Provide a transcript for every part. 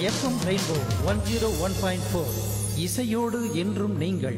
FM rainbow one zero one point four இசையோடு என்றும் நீங்கள்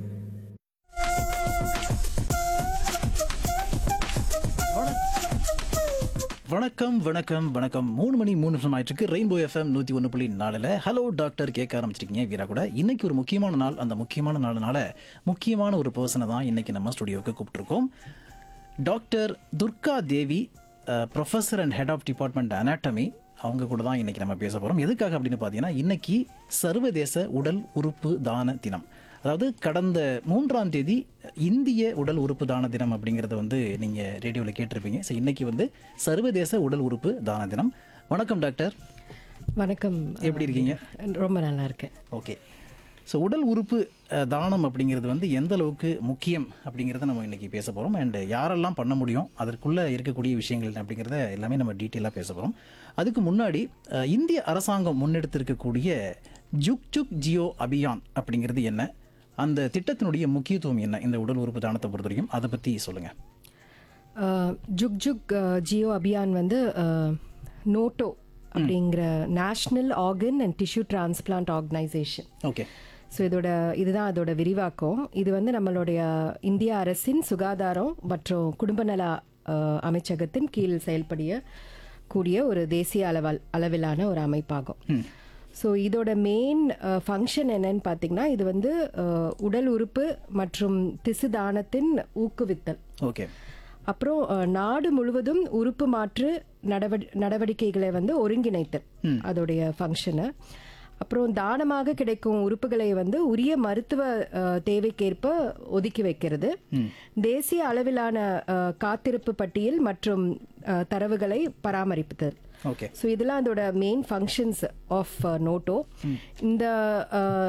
வணக்கம் வணக்கம் வணக்கம் மூணு மணி மூணு நிமிஷம் ஆயிட்டு இருக்கு ரெயின்போ எஃப்எம் நூற்றி ஒன்று புள்ளி நாலில் ஹலோ டாக்டர் கேட்க ஆரம்பிச்சிருக்கீங்க வீரா கூட இன்னைக்கு ஒரு முக்கியமான நாள் அந்த முக்கியமான நாளுனால முக்கியமான ஒரு பர்சனை தான் இன்னைக்கு நம்ம ஸ்டுடியோவுக்கு கூப்பிட்டுருக்கோம் doctor Durga Devi professor and head of department anatomy அவங்க கூட தான் இன்னைக்கு நம்ம பேச போகிறோம் எதுக்காக அப்படின்னு பார்த்தீங்கன்னா இன்னைக்கு சர்வதேச உடல் உறுப்பு தான தினம் அதாவது கடந்த மூன்றாம் தேதி இந்திய உடல் உறுப்பு தான தினம் அப்படிங்கிறத வந்து நீங்கள் ரேடியோவில் கேட்டிருப்பீங்க ஸோ இன்னைக்கு வந்து சர்வதேச உடல் உறுப்பு தான தினம் வணக்கம் டாக்டர் வணக்கம் எப்படி இருக்கீங்க ரொம்ப நல்லா இருக்கேன் ஓகே ஸோ உடல் உறுப்பு அஹ், தானம் அப்படிங்கிறது வந்து எந்த அளவுக்கு முக்கியம் அப்படிங்கிறத நம்ம இன்னைக்கு பேச போகிறோம் அண்ட் யாரெல்லாம் பண்ண முடியும் அதற்குள்ளே இருக்கக்கூடிய விஷயங்கள் என்ன அப்படிங்கிறத எல்லாமே நம்ம டீட்டெயிலாக பேச போகிறோம் அதுக்கு முன்னாடி அஹ், இந்திய அரசாங்கம் முன்னெடுத்திருக்கக்கூடிய ஜுக் ஜுக் ஜியோ அபியான் அப்படிங்கிறது என்ன அந்த திட்டத்தினுடைய முக்கியத்துவம் என்ன இந்த உடல் உறுப்பு தானத்தை பொறுத்த வரைக்கும் அதை பற்றி சொல்லுங்கள் அஹ், ஜுக் ஜுக் அஹ், ஜியோ அபியான் வந்து அஹ், நோட்டோ அப்படிங்கிற national organ and tissue transplant organisation okay so இதோட இதுதான் அதோட விரிவாக்கம் இது வந்து நம்மளுடைய இந்திய அரசின் சுகாதாரம் மற்றும் குடும்ப நல அஹ், அமைச்சகத்தின் கீழ் செயல்படிய கூடிய ஒரு தேசிய அளவல் அளவிலான ஒரு அமைப்பாகும் ஸோ இதோட மெயின் ஃபங்க்ஷன் என்னன்னு பார்த்தீங்கன்னா இது வந்து அஹ், உடல் உறுப்பு மற்றும் திசு தானத்தின் ஊக்குவித்தல் ஓகே அப்புறம் அஹ், நாடு முழுவதும் உறுப்பு மாற்று நடவடி நடவடிக்கைகளை வந்து ஒருங்கிணைத்தல் அதோடைய ஃபங்க்ஷனை அப்புறம் தானமாக கிடைக்கும் உறுப்புகளை வந்து உரிய மருத்துவ அஹ், தேவைக்கேற்ப ஒதுக்கி வைக்கிறது தேசிய அளவிலான அஹ், காத்திருப்பு பட்டியல் மற்றும் அஹ், தரவுகளை பராமரிப்புதல் ஓகே ஸோ இதெல்லாம் அதோட மெயின் ஃபங்க்ஷன்ஸ் ஆஃப் நோட்டோ இந்த அஹ்,